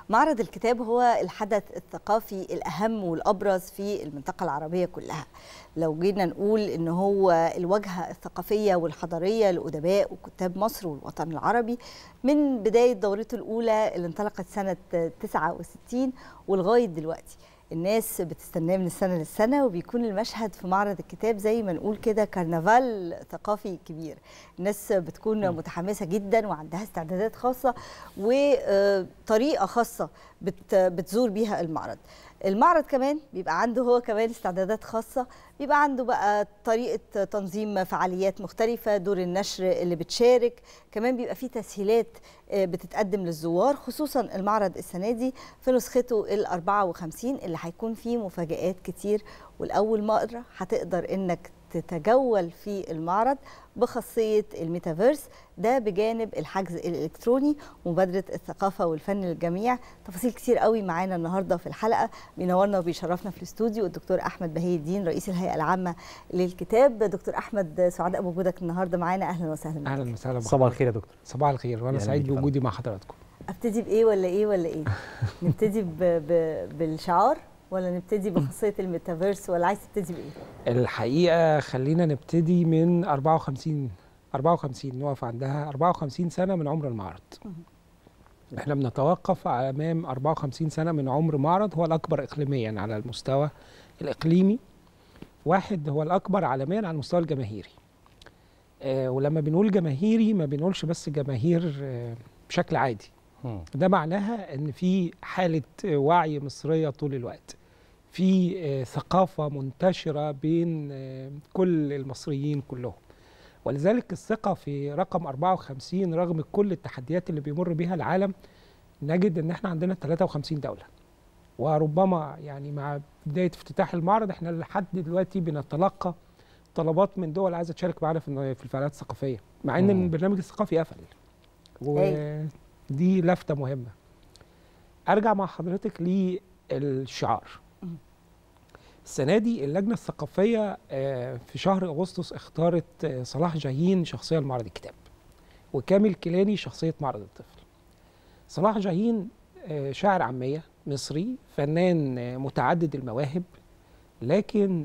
معرض الكتاب هو الحدث الثقافي الأهم والأبرز في المنطقة العربية كلها لو جينا نقول إن هو الواجهة الثقافية والحضارية لأدباء وكتاب مصر والوطن العربي من بداية دورته الأولى اللي انطلقت سنة 69 ولغاية دلوقتي الناس بتستناه من السنه للسنه وبيكون المشهد في معرض الكتاب زي ما نقول كده كرنفال ثقافي كبير الناس بتكون متحمسه جدا وعندها استعدادات خاصه وطريقه خاصه بتزور بيها المعرض المعرض كمان بيبقى عنده هو كمان استعدادات خاصة بيبقى عنده بقى طريقة تنظيم فعاليات مختلفة دور النشر اللي بتشارك كمان بيبقى فيه تسهيلات بتتقدم للزوار خصوصا المعرض السنة دي في نسخته ال 54 اللي هيكون فيه مفاجآت كتير والأول مرة هتقدر إنك تتجول في المعرض بخاصية الميتافيرس ده بجانب الحجز الإلكتروني ومبادرة الثقافة والفن للجميع تفاصيل كتير قوي معانا النهاردة في الحلقة بينورنا وبيشرفنا في الاستوديو الدكتور أحمد بهي الدين رئيس الهيئة العامة للكتاب دكتور أحمد سعداء بوجودك النهاردة معانا أهلا وسهلا بك اهلا وسهلا صباح الخير يا دكتور صباح الخير وانا يا سعيد أهلا بيك بوجودي مع حضراتكم ابتدي بإيه ولا إيه ولا إيه نبتدي ب... ب... بالشعار ولا نبتدي بخاصية الميتافيرس ولا عايز تبتدي بإيه الحقيقه خلينا نبتدي من 54 54 نقف عندها 54 سنه من عمر المعرض احنا بنتوقف امام 54 سنه من عمر معرض هو الاكبر اقليميا على المستوى الاقليمي واحد هو الاكبر عالميا على المستوى الجماهيري آه ولما بنقول جماهيري ما بنقولش بس جماهير آه بشكل عادي مم. ده معناها ان في حاله وعي مصريه طول الوقت في آه، ثقافه منتشره بين آه، كل المصريين كلهم ولذلك الثقه في رقم 54 رغم كل التحديات اللي بيمر بها العالم نجد ان احنا عندنا 53 دوله وربما يعني مع بدايه افتتاح المعرض احنا لحد دلوقتي بنتلقى طلبات من دول عايزه تشارك معانا في في الفعاليات الثقافيه مع ان مم. البرنامج الثقافي قفل ودي لفته مهمه ارجع مع حضرتك للشعار السنه دي اللجنه الثقافيه آه، في شهر اغسطس اختارت آه، صلاح جاهين شخصيه لمعرض الكتاب وكامل كيلاني شخصيه معرض الطفل صلاح جاهين آه، شاعر عاميه مصري فنان آه، متعدد المواهب لكن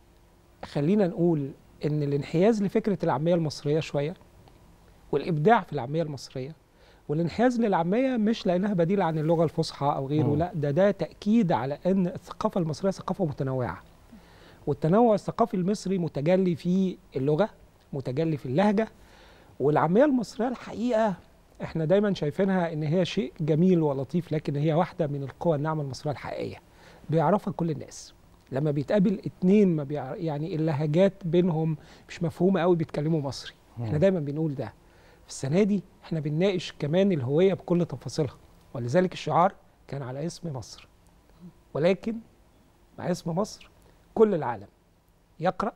خلينا نقول ان الانحياز لفكره العاميه المصريه شويه والابداع في العاميه المصريه والانحياز للعاميه مش لانها بديله عن اللغه الفصحى او غيره مم. لا ده ده تاكيد على ان الثقافه المصريه ثقافه متنوعه والتنوع الثقافي المصري متجلي في اللغه متجلي في اللهجه والعاميه المصريه الحقيقه احنا دايما شايفينها ان هي شيء جميل ولطيف لكن هي واحده من القوى الناعمه المصريه الحقيقيه بيعرفها كل الناس لما بيتقابل اتنين ما بيع... يعني اللهجات بينهم مش مفهومه قوي بيتكلموا مصري احنا دايما بنقول ده في السنه دي احنا بنناقش كمان الهويه بكل تفاصيلها ولذلك الشعار كان على اسم مصر ولكن مع اسم مصر كل العالم يقرا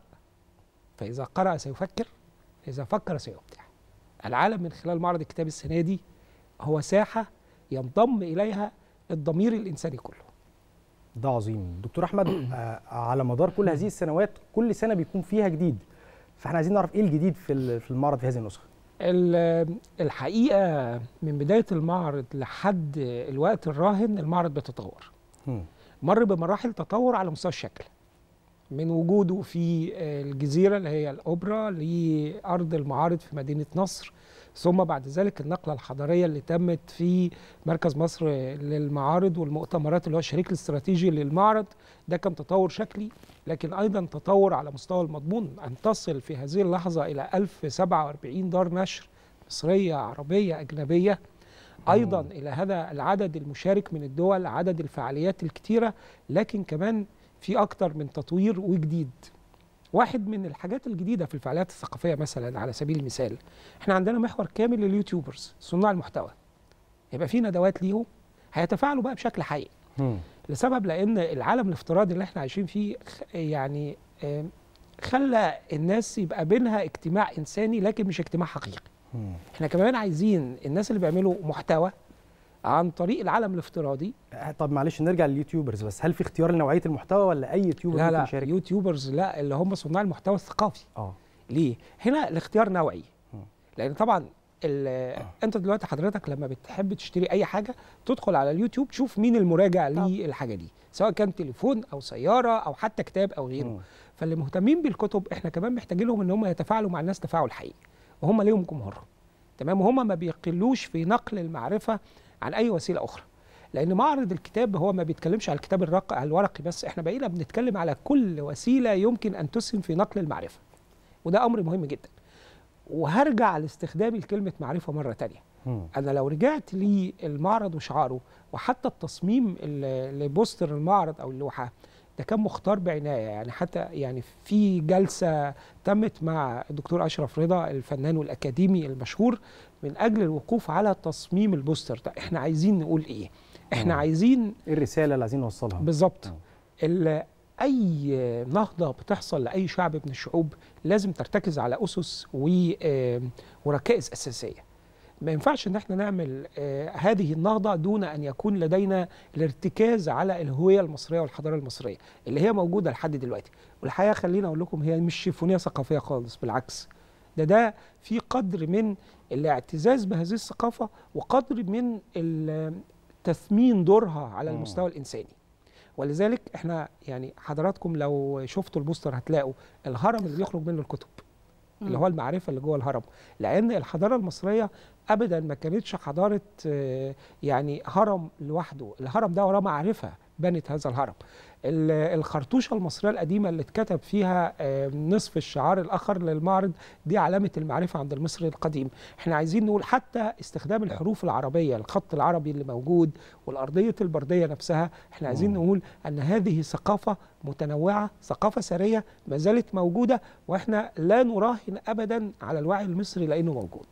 فاذا قرا سيفكر اذا فكر سيبدع العالم من خلال معرض الكتاب السنه دي هو ساحه ينضم اليها الضمير الانساني كله ده عظيم دكتور احمد آه، على مدار كل هذه السنوات كل سنه بيكون فيها جديد فاحنا عايزين نعرف ايه الجديد في ال- في المعرض في هذه النسخه ال- الحقيقه من بدايه المعرض لحد الوقت الراهن المعرض بيتطور مم. مر بمراحل تطور على مستوى الشكل من وجوده في الجزيرة اللي هي الأوبرا لأرض المعارض في مدينة نصر ثم بعد ذلك النقلة الحضارية اللي تمت في مركز مصر للمعارض والمؤتمرات اللي هو الشريك الاستراتيجي للمعرض ده كان تطور شكلي لكن أيضا تطور على مستوى المضمون أن تصل في هذه اللحظة إلى 1047 دار نشر مصرية عربية أجنبية ايضا الى هذا العدد المشارك من الدول عدد الفعاليات الكتيره لكن كمان في اكتر من تطوير وجديد واحد من الحاجات الجديده في الفعاليات الثقافيه مثلا على سبيل المثال احنا عندنا محور كامل لليوتيوبرز صناع المحتوى يبقى في ندوات ليهم هيتفاعلوا بقى بشكل حقيقي مم. لسبب لان العالم الافتراضي اللي احنا عايشين فيه خ- يعني آم، خلى الناس يبقى بينها اجتماع انساني لكن مش اجتماع حقيقي مم. احنا كمان عايزين الناس اللي بيعملوا محتوى عن طريق العالم الافتراضي آه، طب معلش نرجع لليوتيوبرز بس هل في اختيار لنوعيه المحتوى ولا اي يوتيوبر لا ممكن لا يشارك يوتيوبرز لا اللي هم صناع المحتوى الثقافي اه ليه هنا الاختيار نوعي مم. لان طبعا ال- انت دلوقتي حضرتك لما بتحب تشتري اي حاجه تدخل على اليوتيوب تشوف مين المراجع طبعا. للحاجه دي سواء كان تليفون او سياره او حتى كتاب او غيره مم. فاللي مهتمين بالكتب احنا كمان محتاجين لهم ان هم يتفاعلوا مع الناس تفاعل حقيقي وهم ليهم جمهورهم تمام وهم ما بيقلوش في نقل المعرفه عن اي وسيله اخرى لان معرض الكتاب هو ما بيتكلمش على الكتاب الرق... على الورقي بس احنا بقينا بنتكلم على كل وسيله يمكن ان تسهم في نقل المعرفه وده امر مهم جدا وهرجع لاستخدامي لكلمه معرفه مره تانية مم. انا لو رجعت للمعرض وشعاره وحتى التصميم ال- لبوستر المعرض او اللوحه ده كان مختار بعنايه يعني حتى يعني في جلسه تمت مع الدكتور اشرف رضا الفنان والاكاديمي المشهور من اجل الوقوف على تصميم البوستر ده احنا عايزين نقول ايه احنا مم. عايزين ايه الرساله اللي عايزين نوصلها بالظبط آه. ال- اي نهضه بتحصل لاي شعب من الشعوب لازم ترتكز على اسس و- آم، وركائز اساسيه ما ينفعش ان احنا نعمل آه، هذه النهضه دون ان يكون لدينا الارتكاز على الهويه المصريه والحضاره المصريه اللي هي موجوده لحد دلوقتي والحقيقه خليني اقول لكم هي مش شيفونيه ثقافيه خالص بالعكس ده ده في قدر من الاعتزاز بهذه الثقافه وقدر من ال- تثمين دورها على مم. المستوى الانساني ولذلك احنا يعني حضراتكم لو شفتوا البوستر هتلاقوا الهرم اللي بيخرج منه الكتب اللي مم. هو المعرفه اللي جوه الهرم لان الحضاره المصريه ابدا ما كانتش حضاره آه، يعني هرم لوحده الهرم ده وراه معرفه بنت هذا الهرم ال- الخرطوشه المصريه القديمه اللي اتكتب فيها آه، نصف الشعار الاخر للمعرض دي علامه المعرفه عند المصري القديم احنا عايزين نقول حتى استخدام الحروف العربيه الخط العربي اللي موجود والارضيه البرديه نفسها احنا عايزين مم. نقول ان هذه ثقافه متنوعه ثقافه سريه ما زالت موجوده واحنا لا نراهن ابدا على الوعي المصري لانه موجود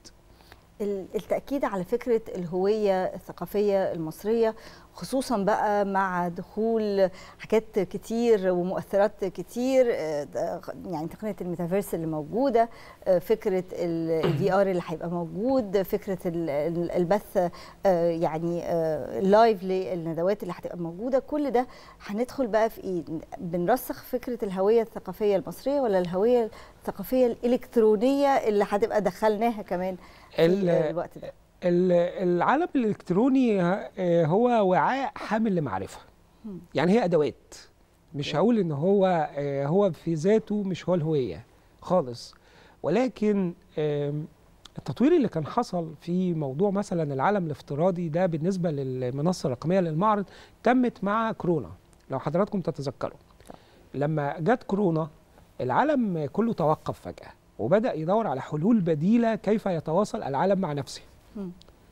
ال- التأكيد على فكرة الهوية الثقافية المصرية خصوصا بقى مع دخول حاجات كتير ومؤثرات كتير آه، ده- يعني تقنية الميتافيرس اللي موجودة آه، فكرة الفي ار اللي هيبقى موجود فكرة ال- ال- البث آه، يعني آه، اللايف للندوات اللي هتبقى موجودة كل ده هندخل بقى في ايه بنرسخ فكرة الهوية الثقافية المصرية ولا الهوية الثقافية الإلكترونية اللي هتبقى دخلناها كمان في ال- الوقت ده ال- العالم الالكتروني آه، هو وعاء حامل لمعرفه مم. يعني هي ادوات مش هقول ان هو آه، هو في ذاته مش هو الهويه خالص ولكن آم، التطوير اللي كان حصل في موضوع مثلا العالم الافتراضي ده بالنسبه للمنصه الرقميه للمعرض تمت مع كورونا لو حضراتكم تتذكروا لما جت كورونا العالم كله توقف فجاه وبدا يدور على حلول بديله كيف يتواصل العالم مع نفسه مم.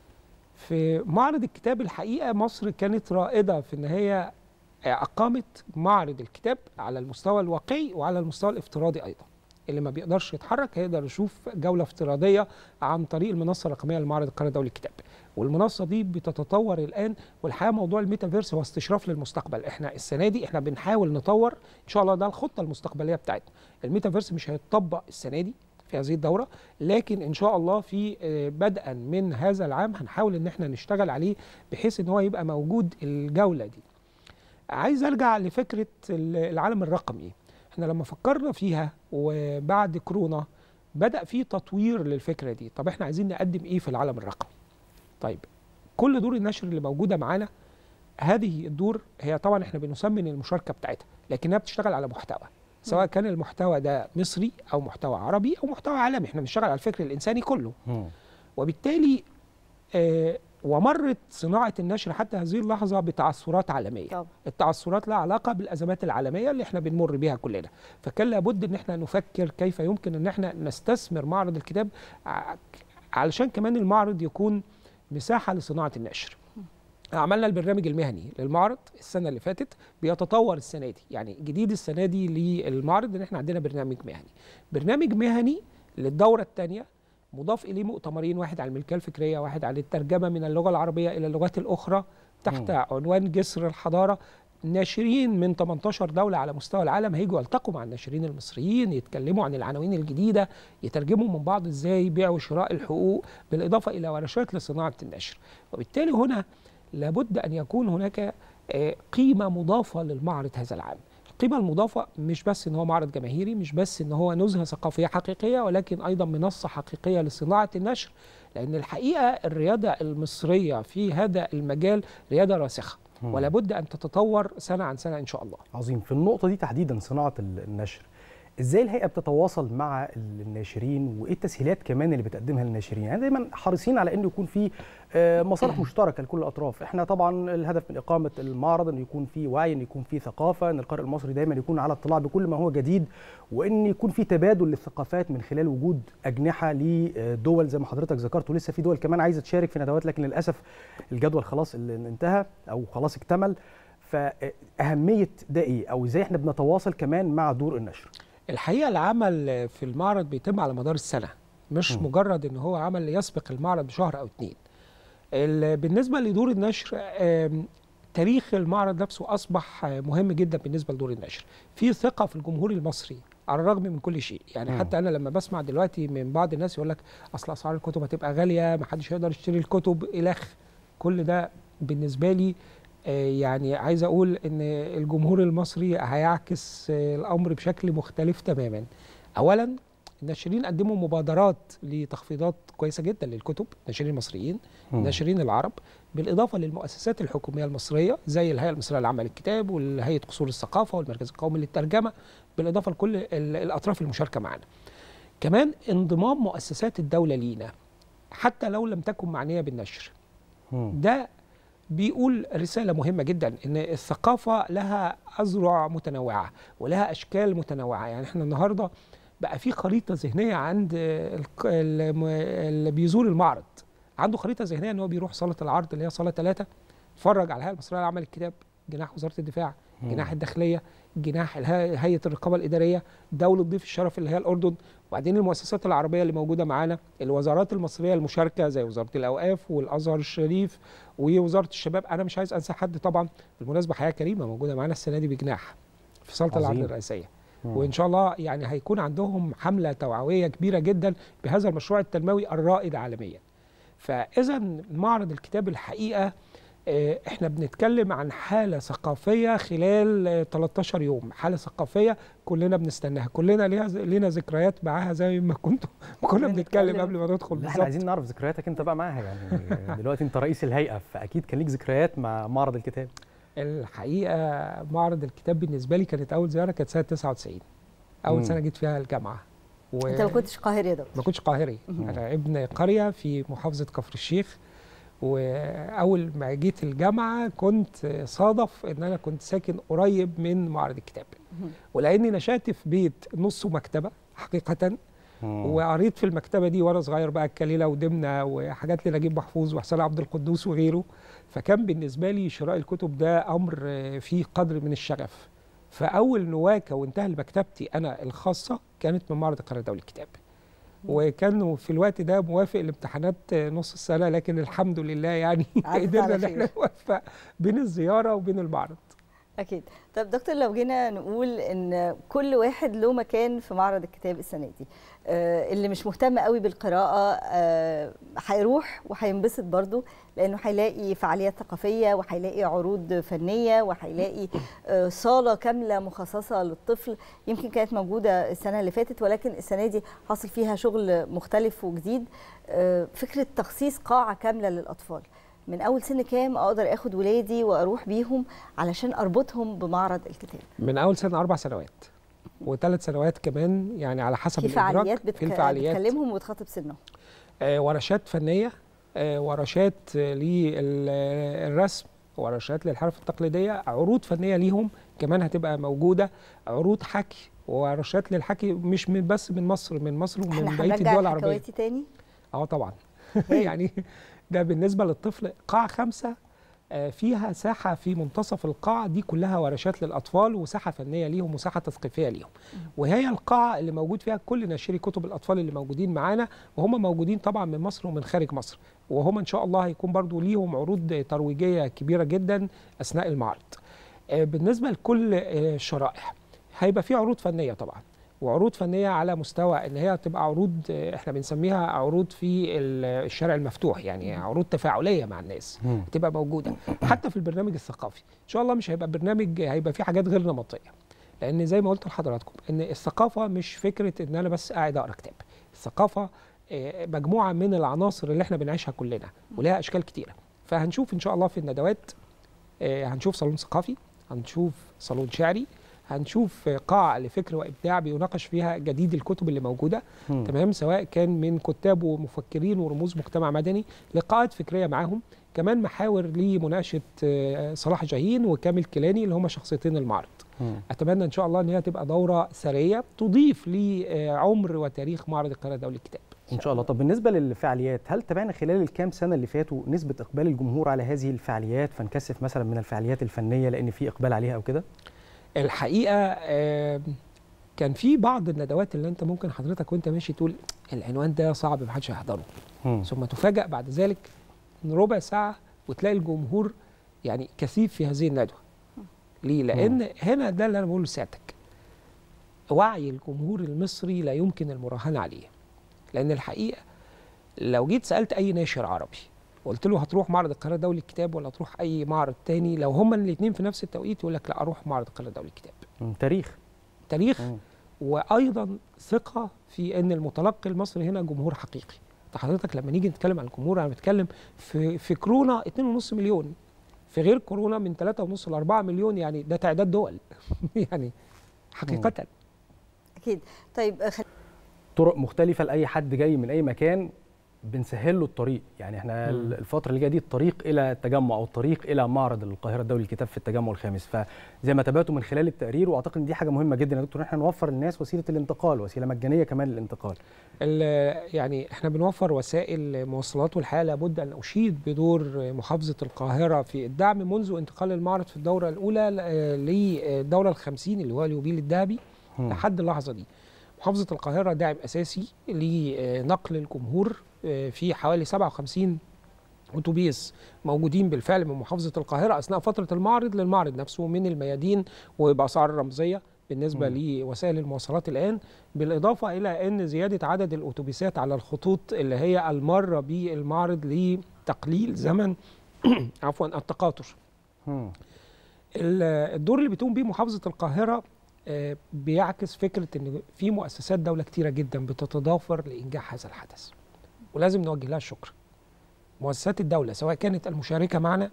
في معرض الكتاب الحقيقه مصر كانت رائده في ان هي اقامت معرض الكتاب على المستوى الواقعي وعلى المستوى الافتراضي ايضا اللي ما بيقدرش يتحرك هيقدر يشوف جوله افتراضيه عن طريق المنصه الرقميه لمعرض القاهره الدولي للكتاب والمنصه دي بتتطور الان والحقيقه موضوع الميتافيرس هو استشراف للمستقبل احنا السنه دي احنا بنحاول نطور ان شاء الله ده الخطه المستقبليه بتاعتنا الميتافيرس مش هيتطبق السنه دي في هذه الدوره لكن ان شاء الله في آه، بدءا من هذا العام هنحاول ان احنا نشتغل عليه بحيث ان هو يبقى موجود الجوله دي عايز ارجع لفكره ال- العالم الرقمي احنا لما فكرنا فيها وبعد كورونا بدا في تطوير للفكره دي طب احنا عايزين نقدم ايه في العالم الرقمي طيب كل دور النشر اللي موجوده معانا هذه الدور هي طبعا احنا بنسمن المشاركه بتاعتها لكنها بتشتغل على محتوى سواء كان المحتوى ده مصري او محتوى عربي او محتوى عالمي احنا بنشتغل على الفكر الانساني كله مم. وبالتالي آه ومرت صناعه النشر حتى هذه اللحظه بتعثرات عالميه طبعا التعثرات لها علاقه بالازمات العالميه اللي احنا بنمر بيها كلنا فكان لابد ان احنا نفكر كيف يمكن ان احنا نستثمر معرض الكتاب ع- علشان كمان المعرض يكون مساحه لصناعه النشر عملنا البرنامج المهني للمعرض السنه اللي فاتت بيتطور السنه دي يعني جديد السنه دي للمعرض ان احنا عندنا برنامج مهني برنامج مهني للدوره الثانيه مضاف اليه مؤتمرين واحد على الملكيه الفكريه واحد على الترجمه من اللغه العربيه الى اللغات الاخرى تحت مم. عنوان جسر الحضاره ناشرين من 18 دولة على مستوى العالم هيجوا يلتقوا مع الناشرين المصريين يتكلموا عن العناوين الجديدة يترجموا من بعض ازاي بيع وشراء الحقوق بالإضافة إلى ورشات لصناعة النشر وبالتالي هنا لابد أن يكون هناك آه، قيمة مضافة للمعرض هذا العام القيمه المضافه مش بس ان هو معرض جماهيري مش بس ان هو نزهه ثقافيه حقيقيه ولكن ايضا منصه حقيقيه لصناعه النشر لان الحقيقه الرياده المصريه في هذا المجال رياده راسخه مم. ولا بد ان تتطور سنه عن سنه ان شاء الله عظيم في النقطة دي تحديدا صناعة ال- النشر ازاي الهيئة بتتواصل مع ال- الناشرين وايه التسهيلات كمان اللي بتقدمها للناشرين يعني دايما حريصين على انه يكون في آه، مصالح مشتركة لكل الاطراف احنا طبعا الهدف من اقامة المعرض انه يكون في وعي ان يكون في ثقافة ان القارئ المصري دايما يكون على اطلاع بكل ما هو جديد وان يكون في تبادل للثقافات من خلال وجود اجنحة لدول زي ما حضرتك ذكرت ولسه في دول كمان عايزة تشارك في ندوات لكن للاسف الجدول خلاص اللي انتهى او خلاص اكتمل فأهمية ده إيه؟ أو إزاي إحنا بنتواصل كمان مع دور النشر؟ الحقيقه العمل في المعرض بيتم على مدار السنه مش مم. مجرد ان هو عمل يسبق المعرض بشهر او اتنين ال- بالنسبه لدور النشر آم، تاريخ المعرض نفسه اصبح آه، مهم جدا بالنسبه لدور النشر في ثقه في الجمهور المصري على الرغم من كل شيء يعني مم. حتى انا لما بسمع دلوقتي من بعض الناس يقول لك اصل اسعار الكتب هتبقى غاليه ما حدش هيقدر يشتري الكتب الخ كل ده بالنسبه لي آه، يعني عايز اقول ان الجمهور المصري هيعكس آه، الامر بشكل مختلف تماما اولا الناشرين قدموا مبادرات لتخفيضات كويسه جدا للكتب الناشرين المصريين الناشرين العرب بالاضافه للمؤسسات الحكوميه المصريه زي الهيئه المصريه العامه للكتاب والهيئه قصور الثقافه والمركز القومي للترجمه بالاضافه لكل ال- الاطراف المشاركه معنا كمان انضمام مؤسسات الدوله لينا حتى لو لم تكن معنيه بالنشر مم. ده بيقول رسالة مهمة جدا إن الثقافة لها أذرع متنوعة ولها أشكال متنوعة يعني إحنا النهاردة بقى في خريطة ذهنية عند الق- الم- اللي بيزور المعرض عنده خريطة ذهنية إن هو بيروح صالة العرض اللي هي صالة ثلاثة يتفرج على الهيئة المصرية لعمل الكتاب جناح وزارة الدفاع جناح الداخلية جناح الها- هيئة الرقابة الإدارية دولة ضيف الشرف اللي هي الأردن وبعدين المؤسسات العربية اللي موجودة معانا الوزارات المصرية المشاركة زي وزارة الأوقاف والأزهر الشريف ووزاره الشباب انا مش عايز انسى حد طبعا بالمناسبه حياه كريمه موجوده معانا السنه دي بجناح في صاله عظيم. العرض الرئيسيه مم. وان شاء الله يعني هيكون عندهم حمله توعويه كبيره جدا بهذا المشروع التنموي الرائد عالميا فاذا معرض الكتاب الحقيقه آه، احنا بنتكلم عن حاله ثقافيه خلال آه، 13 يوم حاله ثقافيه كلنا بنستناها كلنا ليها لينا ذكريات معاها زي ما كنتم كنا بنتكلم بنتكلم. قبل ما ندخل لا احنا بالظبط عايزين نعرف ذكرياتك انت بقى معاها يعني دلوقتي انت رئيس الهيئه فاكيد كان ليك ذكريات مع معرض الكتاب الحقيقه معرض الكتاب بالنسبه لي كانت اول زياره كانت سنه 99 اول مم. سنه جيت فيها الجامعه و... انت ما كنتش قاهري يا دكتور ما كنتش قاهري مم. انا ابن قريه في محافظه كفر الشيخ واول ما جيت الجامعه كنت صادف ان انا كنت ساكن قريب من معرض الكتاب مم. ولاني نشات في بيت نصه مكتبه حقيقه وقريت في المكتبه دي وانا صغير بقى الكليله ودمنه وحاجات لنجيب محفوظ وحسين عبد القدوس وغيره فكان بالنسبه لي شراء الكتب ده امر آه، فيه قدر من الشغف فاول نواه كونتها لمكتبتي انا الخاصه كانت من معرض القاهره الدولي للكتاب وكانوا في الوقت ده موافق لامتحانات آه، نص السنه لكن الحمد لله يعني عدت قدرنا على ان احنا خير. نوفق بين الزياره وبين المعرض اكيد طب دكتور لو جينا نقول ان كل واحد له مكان في معرض الكتاب السنه دي آه، اللي مش مهتم قوي بالقراءه آه، هيروح وهينبسط برضه لانه هيلاقي فعاليات ثقافيه وهيلاقي عروض فنيه وهيلاقي آه، صاله كامله مخصصه للطفل يمكن كانت موجوده السنه اللي فاتت ولكن السنه دي حاصل فيها شغل مختلف وجديد آه، فكره تخصيص قاعه كامله للاطفال من اول سن كام اقدر اخد ولادي واروح بيهم علشان اربطهم بمعرض الكتاب من اول سنه اربع سنوات وثلاث سنوات كمان يعني على حسب في الإدراك فعاليات في بتك... الفعاليات بتكلمهم وتخاطب سنهم آه، ورشات فنيه آه، ورشات آه، للرسم ورشات للحرف التقليديه عروض فنيه ليهم كمان هتبقى موجوده عروض حكي ورشات للحكي مش من بس من مصر من مصر ومن احنا بقيه هنرجع الدول العربيه الحكواتي تاني اه طبعا هايل. يعني ده بالنسبه للطفل قاعه خمسه آه، فيها ساحه في منتصف القاعه دي كلها ورشات للاطفال وساحه فنيه ليهم وساحه تثقيفيه ليهم وهي القاعه اللي موجود فيها كل ناشري كتب الاطفال اللي موجودين معانا وهم موجودين طبعا من مصر ومن خارج مصر وهم ان شاء الله هيكون برضو ليهم عروض ترويجيه كبيره جدا اثناء المعرض آه، بالنسبه لكل آه، الشرائح هيبقى في عروض فنيه طبعا وعروض فنيه على مستوى ان هي تبقى عروض آه، احنا بنسميها عروض في ال- الشارع المفتوح يعني عروض تفاعليه مع الناس تبقى موجوده حتى في البرنامج الثقافي ان شاء الله مش هيبقى برنامج هيبقى فيه حاجات غير نمطيه لان زي ما قلت لحضراتكم ان الثقافه مش فكره ان انا بس قاعد اقرا كتاب الثقافه آه، مجموعه من العناصر اللي احنا بنعيشها كلنا ولها اشكال كتيره فهنشوف ان شاء الله في الندوات آه، هنشوف صالون ثقافي هنشوف صالون شعري هنشوف آه، قاعة لفكر وإبداع بيناقش فيها جديد الكتب اللي موجودة مم. تمام سواء كان من كتاب ومفكرين ورموز مجتمع مدني لقاءات فكرية معاهم كمان محاور لمناقشة آه، صلاح جاهين وكامل كيلاني اللي هما شخصيتين المعرض مم. أتمنى إن شاء الله إن هي تبقى دورة ثرية تضيف لعمر وتاريخ معرض القاهرة الدولي للكتاب ان شاء الله طب بالنسبه للفعاليات هل تابعنا خلال الكام سنه اللي فاتوا نسبه اقبال الجمهور على هذه الفعاليات فنكثف مثلا من الفعاليات الفنيه لان في اقبال عليها او كده الحقيقه آه، كان في بعض الندوات اللي انت ممكن حضرتك وانت ماشي تقول العنوان ده صعب محدش هيحضره مم. ثم تفاجأ بعد ذلك من ربع ساعه وتلاقي الجمهور يعني كثيف في هذه الندوه ليه لان هنا ده اللي انا بقوله لسيادتك وعي الجمهور المصري لا يمكن المراهنه عليه لان الحقيقه لو جيت سالت اي ناشر عربي قلت له هتروح معرض القاهره الدولي للكتاب ولا تروح اي معرض تاني لو هما الاثنين في نفس التوقيت يقول لك لا اروح معرض القاهره الدولي للكتاب مم. تاريخ تاريخ مم. وايضا ثقه في ان المتلقي المصري هنا جمهور حقيقي ده حضرتك لما نيجي نتكلم عن الجمهور انا بتكلم في في كورونا 2.5 مليون في غير كورونا من 3.5 ل 4 مليون يعني ده تعداد دول يعني حقيقه اكيد طيب خل... طرق مختلفه لاي حد جاي من اي مكان بنسهل له الطريق يعني احنا مم. الفتره اللي جايه دي الطريق الى التجمع او الطريق الى معرض القاهره الدولي للكتاب في التجمع الخامس فزي ما تابعتوا من خلال التقرير واعتقد ان دي حاجه مهمه جدا يا دكتور ان احنا نوفر للناس وسيله الانتقال وسيله مجانيه كمان للانتقال ال- يعني احنا بنوفر وسائل مواصلات والحقيقه لابد ان اشيد بدور محافظه القاهره في الدعم منذ انتقال المعرض في الدوره الاولى ل- للدوره الخمسين اللي هو اليوبيل الذهبي مم. لحد اللحظه دي محافظه القاهره داعم اساسي لنقل الجمهور آه، في حوالي 57 اتوبيس موجودين بالفعل من محافظه القاهره اثناء فتره المعرض للمعرض نفسه من الميادين وباسعار رمزيه بالنسبه مم. لوسائل المواصلات الان بالاضافه الى ان زياده عدد الاتوبيسات على الخطوط اللي هي الماره بالمعرض لتقليل زمن عفوا التقاطر مم. ال- الدور اللي بتقوم بيه محافظه القاهره آه، بيعكس فكره ان في مؤسسات دوله كتيره جدا بتتضافر لانجاح هذا الحدث ولازم نوجه لها الشكر مؤسسات الدوله سواء كانت المشاركه معنا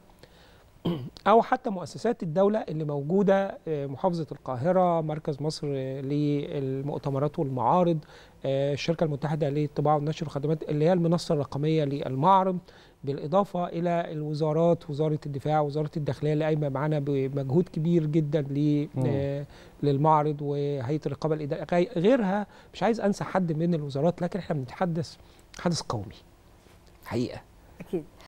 او حتى مؤسسات الدوله اللي موجوده آه، محافظه القاهره مركز مصر آه، للمؤتمرات والمعارض آه، الشركه المتحده للطباعه والنشر والخدمات اللي هي المنصه الرقميه للمعرض بالاضافه الى الوزارات وزاره الدفاع وزاره الداخليه اللي قايمه معانا بمجهود كبير جدا ل- مم. آه، للمعرض وهيئه الرقابه الاداريه غي- غيرها مش عايز انسى حد من الوزارات لكن احنا بنتحدث حدث قومي حقيقه اكيد